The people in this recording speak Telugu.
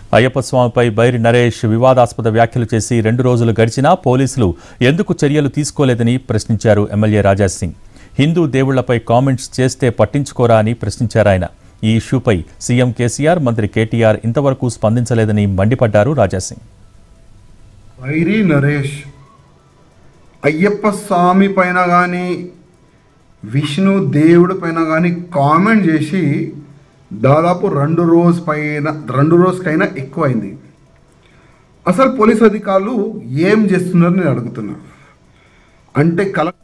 అయ్యప్ప స్వామిపై బైరి నరేష్ వివాదాస్పద వ్యాఖ్యలు చేసి రెండు రోజులు గడిచినా పోలీసులు ఎందుకు చర్యలు తీసుకోలేదని ప్రశ్నించారు ఎమ్మెల్యే రాజా సింగ్ హిందూ దేవుళ్లపై కామెంట్స్ చేస్తే పట్టించుకోరా అని ప్రశ్నించారు ఆయన ఈ ఇష్యూపై సీఎం కేసీఆర్ మంత్రి కేటీఆర్ ఇంతవరకు స్పందించలేదని మండిపడ్డారు రాజాసింగ్ వైరి నరేష్ అయ్యప్ప స్వామి పైన కానీ విష్ణు దేవుడి పైన కానీ కామెంట్ చేసి దాదాపు రెండు రోజు పైన రెండు రోజుకైనా ఎక్కువైంది అసలు పోలీస్ అధికారులు ఏం చేస్తున్నారని నేను అడుగుతున్నా అంటే కల